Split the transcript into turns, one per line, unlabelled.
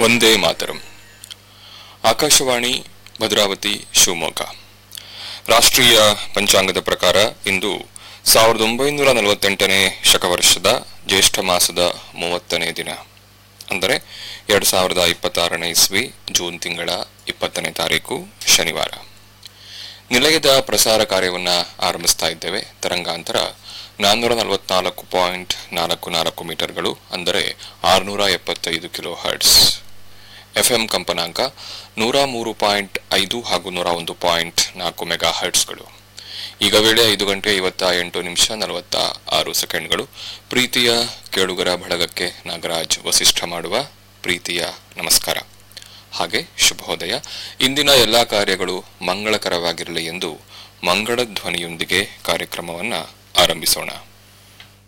ಒಂದೇ ಮಾತರಂ ಆಕಾಶವಾಣಿ ಭದ್ರಾವತಿ ಶಿವಮೊಗ್ಗ ರಾಷ್ಟ್ರೀಯ ಪಂಚಾಂಗದ ಪ್ರಕಾರ ಇಂದು ಸಾವಿರದ ಒಂಬೈನೂರ ನಲವತ್ತೆಂಟನೇ ಶಕವರ್ಷದ ಜ್ಯೇಷ್ಠ ಮಾಸದ ಮೂವತ್ತನೇ ದಿನ ಅಂದರೆ ಎರಡು ಸಾವಿರದ ಇಪ್ಪತ್ತಾರನೇ ಇಸ್ವಿ ಜೂನ್ ತಿಂಗಳ ಇಪ್ಪತ್ತನೇ ತಾರೀಕು ಶನಿವಾರ ನಿಲಯದ ಪ್ರಸಾರ ಕಾರ್ಯವನ್ನು ಆರಂಭಿಸ್ತಾ ಇದ್ದೇವೆ ತರಂಗಾಂತರ ನಾನ್ನೂರ ನಲವತ್ನಾಲ್ಕು ಪಾಯಿಂಟ್ ನಾಲ್ಕು ನಾಲ್ಕು ಮೀಟರ್ಗಳು ಅಂದರೆ ಆರುನೂರ ಎಪ್ಪತ್ತೈದು ಕಿಲೋ ಹರ್ಟ್ಸ್ ಎಫ್ಎಂ ಕಂಪನಾಂಕ ನೂರ ಮೂರು ಪಾಯಿಂಟ್ ಐದು ಹಾಗೂ ನೂರ ಒಂದು ಪಾಯಿಂಟ್ ನಾಲ್ಕು ಮೆಗಾ ಹರ್ಟ್ಸ್ಗಳು ಈಗ ವೇಳೆ ಐದು ಗಂಟೆ ಐವತ್ತ ಎಂಟು ನಿಮಿಷ ನಲವತ್ತ ಆರು ಸೆಕೆಂಡ್ಗಳು ಪ್ರೀತಿಯ ಕೇಳುಗರ ಬಳಗಕ್ಕೆ ನಾಗರಾಜ್ ವಸಿಷ್ಠ ಮಾಡುವ ಪ್ರೀತಿಯ ನಮಸ್ಕಾರ ಹಾಗೆ ಶುಭೋದಯ ಇಂದಿನ ಎಲ್ಲಾ ಕಾರ್ಯಗಳು ಮಂಗಳಕರವಾಗಿರಲಿ ಎಂದು ಮಂಗಳ ಧ್ವನಿಯೊಂದಿಗೆ ಕಾರ್ಯಕ್ರಮವನ್ನು ಆರಂಭಿಸೋಣ